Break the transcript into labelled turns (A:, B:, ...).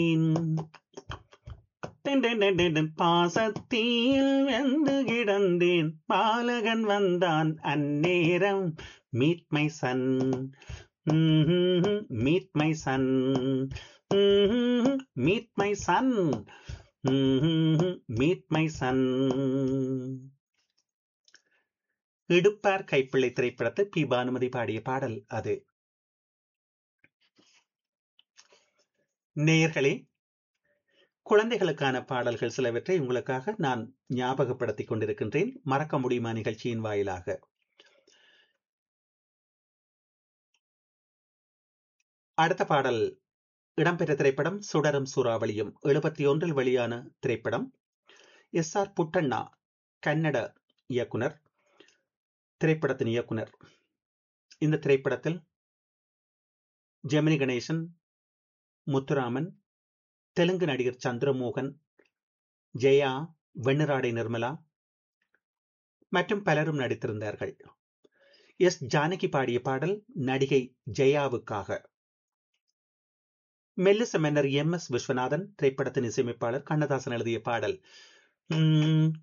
A: பாசத்தில் வெந்து கிடந்தேன் பாலகன் வந்தான் அந்நேரம் meet my son meet my son meet my son meet my son இடுப்பார் கைப்பிள்ளை திரைப்படத்தை பி பானுமதி பாடிய பாடல் அது நேயர்களே குழந்தைகளுக்கான பாடல்கள் சிலவற்றை உங்களுக்காக நான் ஞாபகப்படுத்திக் கொண்டிருக்கின்றேன் மறக்க முடியுமா நிகழ்ச்சியின் வாயிலாக அடுத்த பாடல் இடம்பெற்ற திரைப்படம் சுடரும் சூறாவளியும் எழுபத்தி ஒன்றில் வெளியான திரைப்படம் எஸ் ஆர் புட்டண்ணா கன்னட இயக்குனர் திரைப்படத்தின் இயக்குனர் இந்த திரைப்படத்தில் ஜெமினி கணேசன் முத்துராமன் தெலுங்கு நடிகர் சந்திரமோகன் ஜெயா வெண்ணிராடை நிர்மலா மற்றும் பலரும் நடித்திருந்தார்கள் எஸ் ஜானகி பாடிய பாடல் நடிகை ஜெயாவுக்காக மெல்லிச மன்னர் எம் எஸ் விஸ்வநாதன் திரைப்படத்தின் இசையமைப்பாளர் கண்ணதாசன் எழுதிய பாடல்